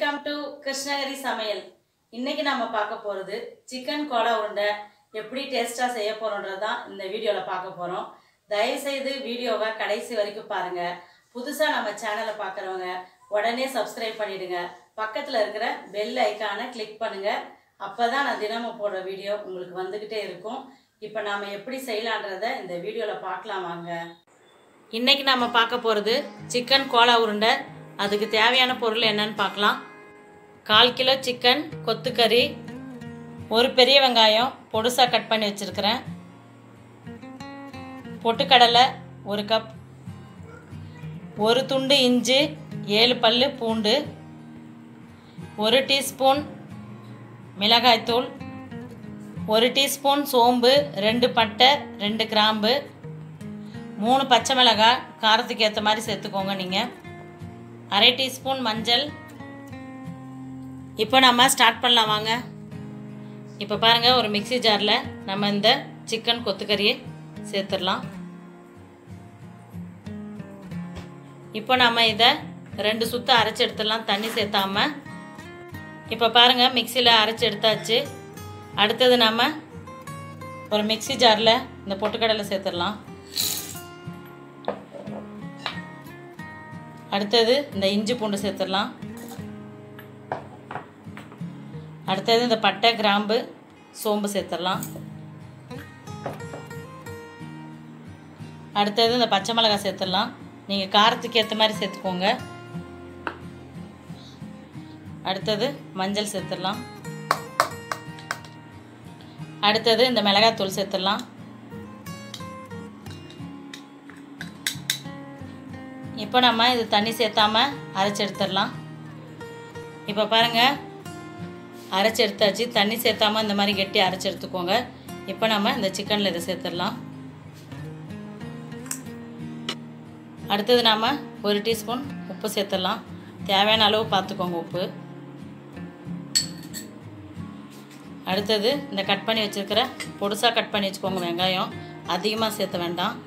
welcome to Krishnagiri சமையல் இன்னைக்கு நம்ம பார்க்க போகிறது சிக்கன் கோலா உருண்டை எப்படி டேஸ்ட்டாக செய்ய போகிறோன்றது தான் இந்த வீடியோவில் பார்க்க போகிறோம் தயவுசெய்து வீடியோவை கடைசி வரைக்கும் பாருங்கள் புதுசாக நம்ம சேனலை பார்க்குறவங்க உடனே சப்ஸ்கிரைப் பண்ணிடுங்க பக்கத்தில் இருக்கிற பெல் ஐக்கானை கிளிக் பண்ணுங்கள் அப்போ தான் நான் தினமும் போடுற வீடியோ உங்களுக்கு வந்துக்கிட்டே இருக்கும் இப்போ நாம் எப்படி செய்யலான்றதை இந்த வீடியோவில் பார்க்கலாம் வாங்க இன்னைக்கு நம்ம பார்க்க போகிறது சிக்கன் கோலா உருண்டை அதுக்கு தேவையான பொருள் என்னன்னு பார்க்கலாம் கால் கிலோ சிக்கன் கொத்துக்கறி ஒரு பெரிய வெங்காயம் பொடுசாக கட் பண்ணி வச்சுருக்கிறேன் பொட்டுக்கடலை ஒரு கப் ஒரு துண்டு இஞ்சி ஏழு பல்லு பூண்டு ஒரு டீஸ்பூன் மிளகாய்த்தூள் ஒரு டீஸ்பூன் சோம்பு ரெண்டு பட்டை ரெண்டு கிராம்பு மூணு பச்சை மிளகாய் காரத்துக்கு ஏற்ற மாதிரி சேர்த்துக்கோங்க நீங்கள் அரை டீஸ்பூன் மஞ்சள் இப்போ நம்ம ஸ்டார்ட் பண்ணலாம் வாங்க இப்போ பாருங்கள் ஒரு மிக்ஸி ஜாரில் நம்ம இந்த சிக்கன் கொத்துக்கறியை சேர்த்துடலாம் இப்போ நம்ம இதை ரெண்டு சுற்று அரைச்சி எடுத்துடலாம் தண்ணி சேர்த்தாம இப்போ பாருங்கள் மிக்சியில் அரைச்சி எடுத்தாச்சு அடுத்தது நம்ம ஒரு மிக்ஸி ஜாரில் இந்த பொட்டுக்கடலை சேர்த்துடலாம் அடுத்தது இந்த இஞ்சி பூண்டு சேர்த்துடலாம் அடுத்தது இந்த பட்டை கிராம்பு சோம்பு சேர்த்துடலாம் அடுத்தது இந்த பச்சை மிளகாய் சேர்த்துடலாம் நீங்கள் காரத்துக்கு ஏற்ற மாதிரி சேர்த்துக்கோங்க அடுத்தது மஞ்சள் சேர்த்துடலாம் அடுத்தது இந்த மிளகாத்தூள் சேர்த்துடலாம் இப்போ நம்ம இது தண்ணி சேர்த்தாம அரைச்சி எடுத்துடலாம் இப்போ பாருங்கள் அரைச்சி எடுத்தாச்சு தண்ணி சேர்த்தாம இந்த மாதிரி கெட்டி அரைச்சி எடுத்துக்கோங்க இப்போ நம்ம இந்த சிக்கனில் இதை சேர்த்துடலாம் அடுத்தது நாம் ஒரு டீஸ்பூன் உப்பு சேர்த்துடலாம் தேவையான அளவு பார்த்துக்கோங்க உப்பு அடுத்தது இந்த கட் பண்ணி வச்சுருக்கிற பொடுசாக கட் பண்ணி வச்சுக்கோங்க வெங்காயம் அதிகமாக சேர்த்த வேண்டாம்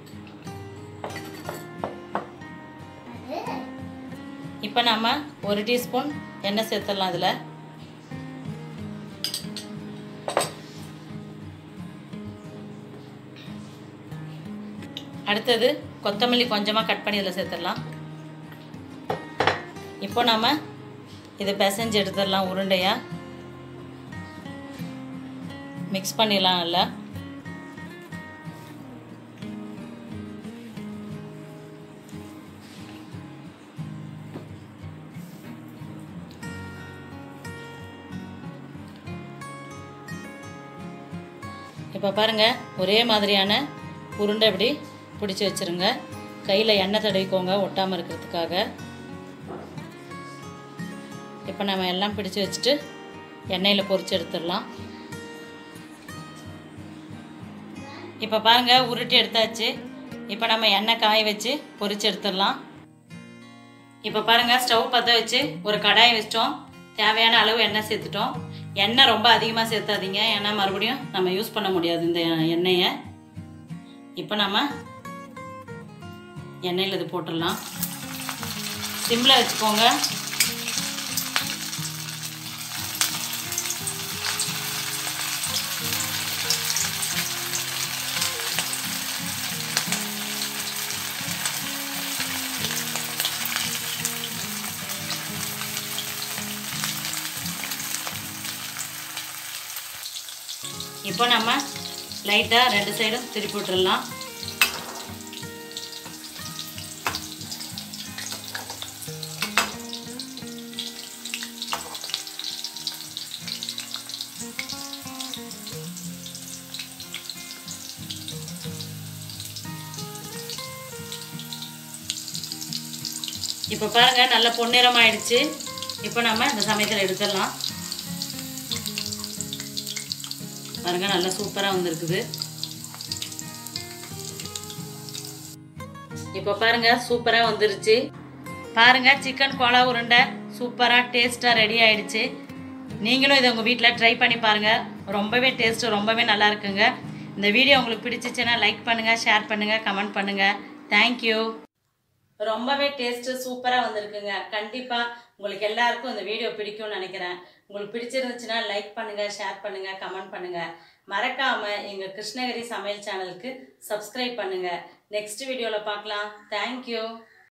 இப்போ நம்ம ஒரு டீஸ்பூன் எண்ணெய் சேர்த்துடலாம் இதில் அடுத்தது கொத்தமல்லி கொஞ்சமாக கட் பண்ணி இதில் சேர்த்துடலாம் இப்போ நம்ம இதை பிசைஞ்சு எடுத்துடலாம் உருண்டையாக மிக்ஸ் பண்ணிடலாம் நல்லா இப்போ பாருங்கள் ஒரே மாதிரியான உருண்டை இப்படி பிடிச்சி வச்சுருங்க கையில் எண்ணெய் தடவிக்கோங்க ஒட்டாமல் இருக்கிறதுக்காக இப்போ நம்ம எல்லாம் பிடிச்சி வச்சுட்டு எண்ணெயில் பொரிச்சு எடுத்துடலாம் இப்போ பாருங்கள் உருட்டி எடுத்தாச்சு இப்போ நம்ம எண்ணெய் காய வச்சு பொரிச்சு எடுத்துடலாம் இப்போ பாருங்கள் ஸ்டவ் பற்ற வச்சு ஒரு கடாயை வச்சிட்டோம் தேவையான அளவு எண்ணெய் சேர்த்துட்டோம் எண்ணெய் ரொம்ப அதிகமாக சேர்த்தாதீங்க ஏன்னா மறுபடியும் நம்ம யூஸ் பண்ண முடியாது இந்த எண்ணெயை இப்போ நம்ம எண்ணெயில் இது போட்டுடலாம் சிம்மில் வச்சுக்கோங்க இப்போ நம்ம லைட்டாக ரெண்டு சைடும் திருப்பி விட்டுடலாம் இப்போ பாருங்கள் நல்ல பொன்னிறம் ஆயிடுச்சு இப்போ நம்ம இந்த சமயத்தில் எடுத்துடலாம் பாருங்கள் நல்லா சூப்பராக வந்திருக்குது இப்போ பாருங்கள் சூப்பராக வந்துருச்சு பாருங்கள் சிக்கன் கோலா உருண்டை சூப்பராக டேஸ்ட்டாக ரெடி ஆயிடுச்சு நீங்களும் இதை உங்கள் வீட்டில் ட்ரை பண்ணி பாருங்கள் ரொம்பவே டேஸ்ட்டு ரொம்பவே நல்லா இருக்குங்க இந்த வீடியோ உங்களுக்கு பிடிச்சிச்சுன்னா லைக் பண்ணுங்கள் ஷேர் பண்ணுங்கள் கமெண்ட் பண்ணுங்கள் தேங்க்யூ ரொம்பவே டேஸ்ட்டு சூப்பராக வந்திருக்குங்க கண்டிப்பாக உங்களுக்கு எல்லாருக்கும் இந்த வீடியோ பிடிக்கும்னு நினைக்கிறேன் உங்களுக்கு பிடிச்சிருந்துச்சுன்னா லைக் பண்ணுங்கள் ஷேர் பண்ணுங்கள் கமெண்ட் பண்ணுங்கள் மறக்காமல் எங்கள் கிருஷ்ணகிரி சமையல் சேனலுக்கு சப்ஸ்கிரைப் பண்ணுங்கள் நெக்ஸ்ட் வீடியோவில் பார்க்கலாம் தேங்க்யூ